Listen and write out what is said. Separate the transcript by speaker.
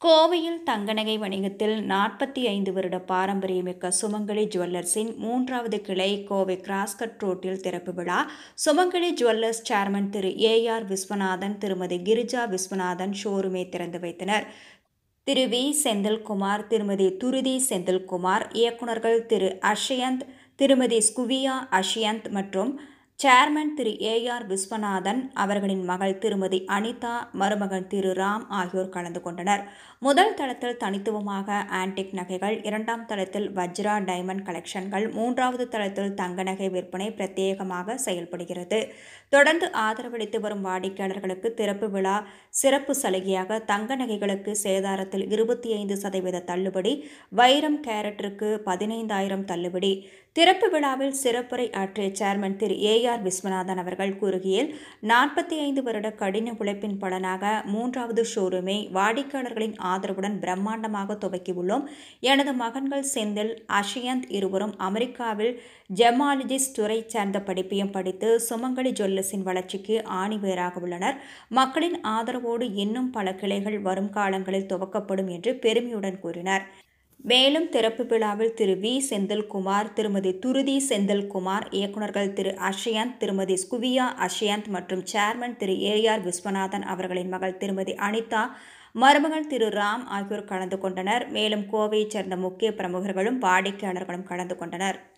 Speaker 1: கோவையில் தங்கநகை வணிகத்தில் நாற்பத்தி ஐந்து வருட பாரம்பரியமிக்க சுமங்கலி ஜுவல்லர்ஸின் மூன்றாவது கிளை கோவை கிராஸ்கட் ரோட்டில் திறப்பு விழா Sumangali jewellers chairman Thiru A R Viswanathan Thirumathi Girija Viswanathan ஷோரூமை திறந்து வைத்தனர் திரு வி செந்தில்குமார் திருமதி துருதி செந்தில்குமார் இயக்குநர்கள் திரு அஷயந்த் திருமதி ஸ்குவியா அஷயந்த் மற்றும் chairman Thiru A R Viswanathan அவர்களின் மகள் திருமதி அனிதா மருமகன் திரு ராம் ஆகியோர் கலந்து கொண்டனர் முதல் தளத்தில் தனித்துவமாக ஆன்டிக் நகைகள் இரண்டாம் தளத்தில் வஜ்ரா டைமண்ட் கலெக்ஷன்கள் மூன்றாவது தளத்தில் தங்க நகை விற்பனை பிரத்யேகமாக செயல்படுகிறது தொடர்ந்து ஆதரவளித்து வரும் வாடிக்கையாளர்களுக்கு திறப்பு விழா சிறப்பு சலுகையாக தங்க நகைகளுக்கு சேதாரத்தில் இருபத்தி ஐந்து சதவீத தள்ளுபடி வைரம் கேரட்டிற்கு பதினைந்தாயிரம் தள்ளுபடி திறப்பு விழாவில் சிறப்புரை ஆற்றிய chairman Thiru A R Viswanathan அவர்கள் கூறுகையில் நாற்பத்தி ஐந்து வருட கடின உழைப்பின் பலனாக மூன்றாவது ஷோரூமை வாடிக்கையாளர்களின் ஆதரவுடன் பிரம்மாண்டமாக துவக்கியுள்ளோம் எனது மகன்கள் செந்தில் அஷயந்த் இருவரும் அமெரிக்காவில் ஜெமாலஜிஸ்ட் துறை சார்ந்த படிப்பையும் படித்து சுமங்கலி ஜுவல்லர்ஸின் வளர்ச்சிக்கு ஆணிவேராக உள்ளனர் மக்களின் ஆதரவோடு இன்னும் பல கிளைகள் வரும் காலங்களில் துவக்கப்படும் என்று பெருமையுடன் கூறினார் மேலும் திறப்பு விழாவில் திரு வி செந்தில்குமார் திருமதி துருதி செந்தில்குமார் இயக்குநர்கள் திரு அஷயந்த் திருமதி ஸ்குவியா அஷயந்த் மற்றும் chairman Thiru A R Viswanathan அவர்களின் மகள் திருமதி அனிதா மருமகள் திரு ராம் ஆகியோர் கலந்து கொண்டனர் மேலும் கோவையைச் சேர்ந்த முக்கிய பிரமுகர்களும் வாடிக்கையாளர்களும் கலந்து கொண்டனர்